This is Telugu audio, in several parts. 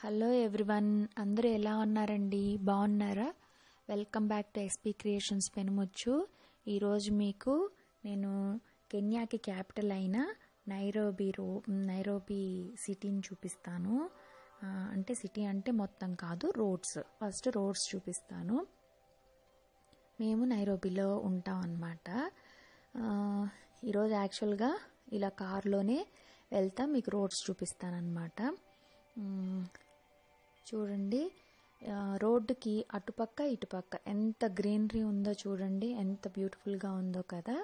హలో ఎవ్రీవన్ అందరూ ఎలా ఉన్నారండి బాగున్నారా welcome back to SP creations Penumochu ఈరోజు మీకు నేను కెన్యాకి క్యాపిటల్ అయిన నైరోబీ రో నైరోబీ సిటీని చూపిస్తాను ఆ, అంటే సిటీ అంటే మొత్తం కాదు రోడ్స్ ఫస్ట్ రోడ్స్ చూపిస్తాను మేము నైరోబీలో ఉంటాం అన్నమాట ఆ, ఈరోజు యాక్చువల్గా ఇలా కార్లోనే వెళ్తా మీకు రోడ్స్ చూపిస్తానమాట చూడండి ఆ, రోడ్డుకి అటుపక్క ఇటుపక్క ఎంత గ్రీనరీ ఉందో చూడండి ఎంత బ్యూటిఫుల్గా ఉందో కదా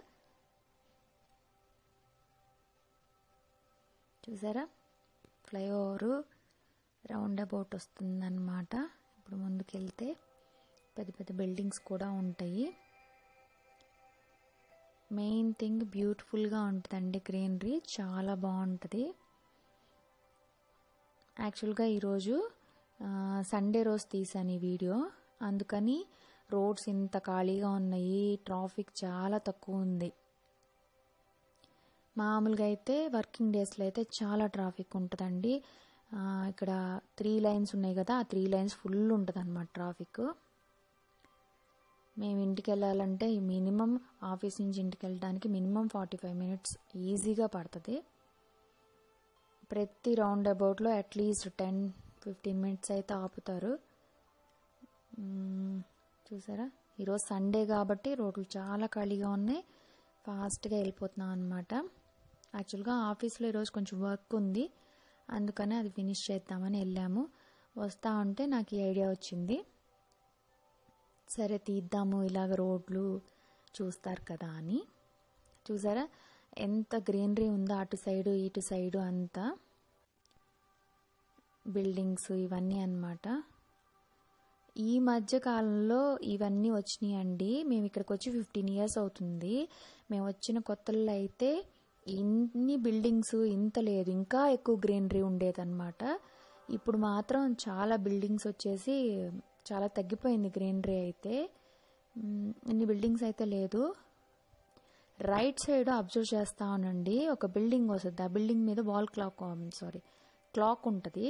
చూసారా ఫ్లైఓవర్ రౌండ్ అబౌట్ వస్తుందన్నమాట ఇప్పుడు ముందుకెళ్తే పెద్ద పెద్ద బిల్డింగ్స్ కూడా ఉంటాయి మెయిన్ థింగ్ బ్యూటిఫుల్గా ఉంటుందండి గ్రీనరీ చాలా బాగుంటుంది యాక్చువల్గా ఈరోజు సండే రోజు తీసాను ఈ వీడియో అందుకని రోడ్స్ ఇంత ఖాళీగా ఉన్నాయి ట్రాఫిక్ చాలా తక్కువ ఉంది మామూలుగా అయితే వర్కింగ్ డేస్లో అయితే చాలా ట్రాఫిక్ ఉంటుందండి ఆ, ఇక్కడ త్రీ లైన్స్ ఉన్నాయి కదా ఆ త్రీ లైన్స్ ఫుల్ ఉంటుంది అనమాట ట్రాఫిక్ మేము ఇంటికి వెళ్ళాలంటే మినిమం ఆఫీస్ నుంచి ఇంటికి వెళ్ళడానికి మినిమం ఫార్టీ ఫైవ్ మినిట్స్ ఈజీగా పడుతుంది ప్రతి రౌండ్ అబౌట్లో అట్లీస్ట్ టెన్ ఫిఫ్టీన్ మినిట్స్ అయితే ఆపుతారు మ్మ్, చూసారా ఈరోజు సండే కాబట్టి రోడ్లు చాలా ఖాళీగా ఉన్నాయి ఫాస్ట్గా వెళ్ళిపోతున్నాం అనమాట యాక్చువల్గా ఆఫీస్లో ఈరోజు కొంచెం వర్క్ ఉంది అందుకని అది ఫినిష్ చేద్దామని వెళ్ళాము వస్తా ఉంటే నాకు ఈ ఐడియా వచ్చింది సరే తీద్దాము ఇలాగ రోడ్లు చూస్తారు కదా అని చూసారా ఎంత గ్రీనరీ ఉందో అటు సైడు ఇటు సైడు అంతా బిల్డింగ్స్ ఇవన్నీ అన్నమాట ఈ మధ్య కాలంలో ఇవన్నీ వచ్చినాయి అండి మేము ఇక్కడికి వచ్చి ఫిఫ్టీన్ ఇయర్స్ అవుతుంది మేము వచ్చిన కొత్తల్లో అయితే ఇన్ని బిల్డింగ్స్ ఇంత లేదు ఇంకా ఎక్కువ గ్రీనరీ ఉండేదన్నమాట ఇప్పుడు మాత్రం చాలా బిల్డింగ్స్ వచ్చేసి చాలా తగ్గిపోయింది గ్రీనరీ అయితే మ్, ఇన్ని బిల్డింగ్స్ అయితే లేదు రైట్ సైడ్ అబ్జర్వ్ చేస్తా ఉనండి ఒక బిల్డింగ్ వస్తుంది ఆ బిల్డింగ్ మీద వాల్ క్లాక్ సారీ క్లాక్ ఉంటుంది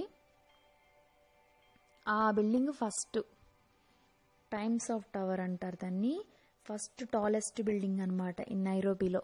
ఆ building first Times of Tower అంటారు దాన్ని ఫస్ట్ టాలెస్ట్ బిల్డింగ్ అనమాట ఇన్ నైరోబీలో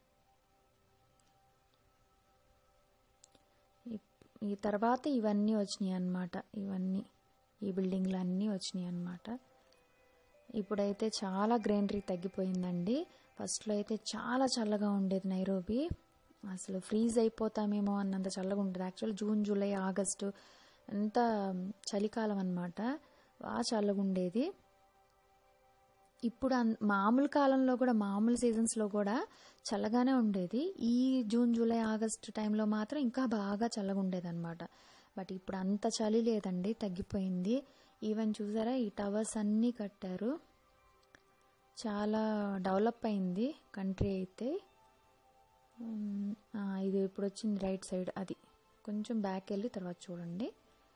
ఈ- ఈ తర్వాత ఇవన్నీ వచ్చినాయి అన్నమాట ఇవన్నీ ఈ బిల్డింగ్లు అన్నీ వచ్చినాయి అన్నమాట ఇప్పుడైతే చాలా గ్రీనరీ తగ్గిపోయిందండి ఫస్ట్లో అయితే చాలా చల్లగా ఉండేది నైరోబీ అసలు ఫ్రీజ్ అయిపోతామేమో అన్నంత చల్లగా ఉంటుంది యాక్చువల్ జూన్ జూలై ఆగస్టు అంతా చలికాలం అన్నమాట బాగా చల్లగా ఉండేది ఇప్పుడు అన్- మామూలు కాలంలో కూడా మామూలు సీజన్స్లో కూడా చల్లగానే ఉండేది ఈ జూన్ జూలై ఆగస్ట్ టైంలో మాత్రం ఇంకా బాగా చల్లగా ఉండేది అనమాట బట్ ఇప్పుడు అంత చలి లేదండి తగ్గిపోయింది ఈవెన్ చూసారా ఈ టవర్స్ అన్నీ కట్టారు చాలా డెవలప్ అయింది కంట్రీ అయితే ఉమ్, ఆ, ఇది ఇప్పుడు వచ్చింది రైట్ సైడ్ అది కొంచెం బ్యాక్ వెళ్ళి తర్వాత చూడండి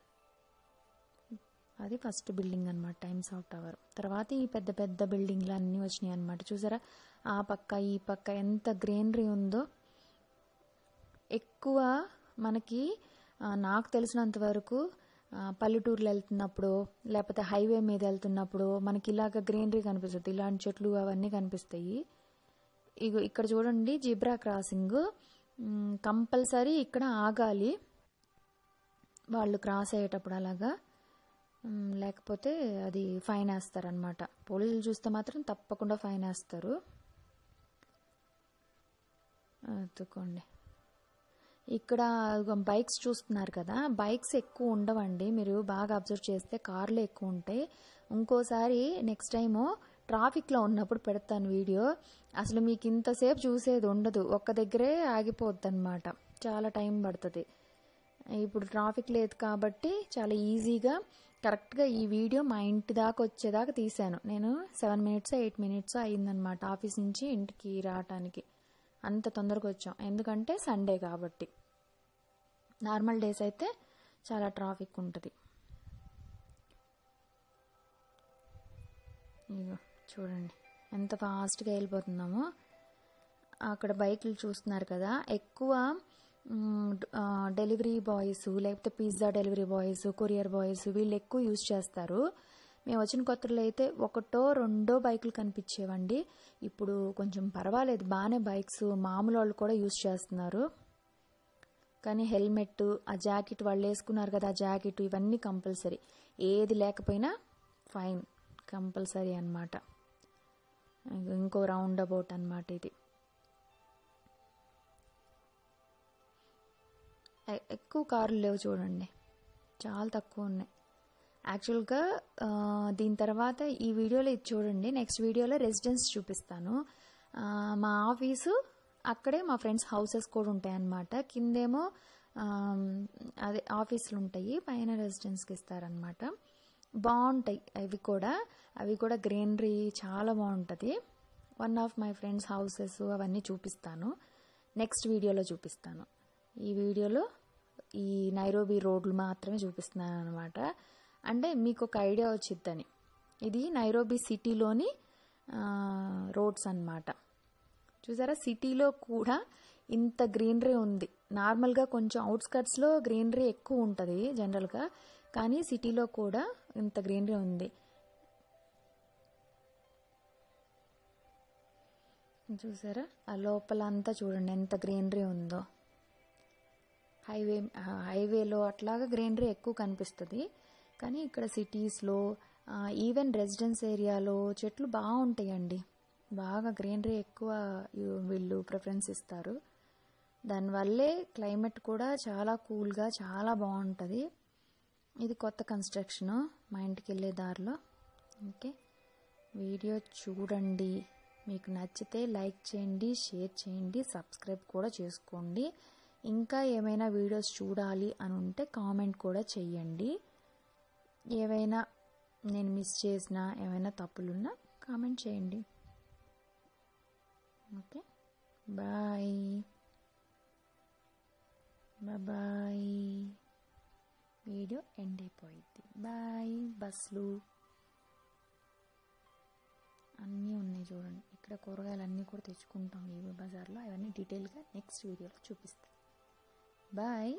అది ఫస్ట్ బిల్డింగ్ అనమాట టైమ్స్ ఆఫ్ టవర్ తర్వాత ఈ పెద్ద పెద్ద బిల్డింగ్లు అన్నీ వచ్చినాయి అనమాట చూసారా ఆ పక్క ఈ పక్క ఎంత గ్రీనరీ ఉందో ఎక్కువ మనకి ఆ, నాకు తెలిసినంత వరకు ఆ, పల్లెటూర్లు వెళ్తున్నప్పుడు లేకపోతే హైవే మీద వెళ్తున్నప్పుడు మనకి ఇలాగ గ్రీనరీ కనిపిస్తుంది ఇలాంటి చెట్లు అవన్నీ కనిపిస్తాయి ఇగో ఇక్కడ చూడండి జిబ్రా క్రాసింగ్ కంపల్సరీ ఇక్కడ ఆగాలి వాళ్ళు క్రాస్ అయ్యేటప్పుడు అలాగా మ్, లేకపోతే అది ఫైన్ వేస్తారనమాట పోలీసులు చూస్తే మాత్రం తప్పకుండా ఫైన్ వేస్తారు ఎత్తుకోండి ఇక్కడ బైక్స్ చూస్తున్నారు కదా బైక్స్ ఎక్కువ ఉండవండి మీరు బాగా అబ్జర్వ్ చేస్తే కార్లు ఎక్కువ ఉంటాయి ఇంకోసారి నెక్స్ట్ టైము ట్రాఫిక్లో ఉన్నప్పుడు పెడతాను వీడియో అసలు మీకు ఇంతసేపు చూసేది ఉండదు ఒక్క దగ్గరే ఆగిపోద్ది అనమాట చాలా టైం పడుతుంది ఇప్పుడు ట్రాఫిక్ లేదు కాబట్టి చాలా ఈజీగా కరెక్ట్గా ఈ వీడియో మా ఇంటి దాకా వచ్చేదాకా తీశాను నేను సెవెన్ మినిట్స్ ఎయిట్ మినిట్స్ అయిందనమాట ఆఫీస్ నుంచి ఇంటికి రావటానికి అంత తొందరగా వచ్చాం ఎందుకంటే సండే కాబట్టి నార్మల్ డేస్ అయితే చాలా ట్రాఫిక్ ఉంటుంది ఇగో చూడండి ఎంత ఫాస్ట్గా వెళ్ళిపోతున్నామో అక్కడ బైకులు చూస్తున్నారు కదా ఎక్కువ డెలివరీ బాయ్స్ లేకపోతే pizza delivery boys courier boys వీళ్ళు ఎక్కువ యూజ్ చేస్తారు మేము వచ్చిన కొత్తలో అయితే ఒకటో రెండో బైకులు కనిపించేవండి ఇప్పుడు కొంచెం పర్వాలేదు బాగానే బైక్స్ మామూలు వాళ్ళు కూడా యూజ్ చేస్తున్నారు కానీ హెల్మెట్ ఆ జాకెట్ వాళ్ళు వేసుకున్నారు కదా ఆ జాకెట్ ఇవన్నీ కంపల్సరీ ఏది లేకపోయినా ఫైన్ కంపల్సరీ అనమాట ఇంకో రౌండ్ అబౌట్ అనమాట ఇది ఎ- ఎక్కువ కార్లు లేవు చూడండి చాలా తక్కువ ఉన్నాయి యాక్చువల్గా ఆ, దీని తర్వాత ఈ వీడియోలో ఇది చూడండి నెక్స్ట్ వీడియోలో రెసిడెన్స్ చూపిస్తాను ఆ, మా ఆఫీసు అక్కడే మా ఫ్రెండ్స్ హౌసెస్ కూడా ఉంటాయి అన్నమాట కిందేమో ఆ, అదే ఆఫీసులు ఉంటాయి పైన రెసిడెన్స్కి ఇస్తారనమాట బాగుంటాయి అవి కూడా అవి కూడా గ్రీనరీ చాలా బాగుంటుంది one of my friends houses అవన్నీ చూపిస్తాను నెక్స్ట్ వీడియోలో చూపిస్తాను ఈ వీడియోలో ఈ నైరోబీ రోడ్లు మాత్రమే చూపిస్తున్నాను అనమాట అంటే మీకు ఒక ఐడియా వచ్చిద్దని ఇది నైరోబీ సిటీలోని రోడ్స్ అన్నమాట చూసారా సిటీలో కూడా ఇంత గ్రీనరీ ఉంది నార్మల్గా కొంచెం అవుట్స్కట్స్లో గ్రీనరీ ఎక్కువ ఉంటుంది జనరల్గా కానీ సిటీలో కూడా ఇంత గ్రీనరీ ఉంది చూసారా ఆ లోపల అంతా చూడండి ఎంత గ్రీనరీ ఉందో హైవే హైవేలో అట్లాగా గ్రీనరీ ఎక్కువ కనిపిస్తుంది కానీ ఇక్కడ సిటీస్లో ఈవెన్ రెసిడెన్స్ ఏరియాలో చెట్లు బాగుంటాయండి బాగా గ్రీనరీ ఎక్కువ యు- వీళ్ళు ప్రిఫరెన్స్ ఇస్తారు దానివల్లే క్లైమేట్ కూడా చాలా కూల్గా చాలా బాగుంటుంది ఇది కొత్త కన్స్ట్రక్షన్ మా ఇంటికి వెళ్ళే దారిలో ఓకే వీడియో చూడండి మీకు నచ్చితే లైక్ చేయండి షేర్ చేయండి సబ్స్క్రైబ్ కూడా చేసుకోండి ఇంకా ఏమైనా వీడియోస్ చూడాలి అని ఉంటే కామెంట్ కూడా చెయ్యండి ఏవైనా నేను మిస్ చేసిన ఏమైనా తప్పులున్నా కామెంట్ చేయండి okay bye bye video end అయిపోయింది బాయ్ బస్సులు అన్నీ ఉన్నాయి చూడండి ఇక్కడ కూరగాయలు అన్నీ కూడా తెచ్చుకుంటాం ఈ బజార్లో అవన్నీ డీటెయిల్గా నెక్స్ట్ వీడియోలో చూపిస్తాను బాయ్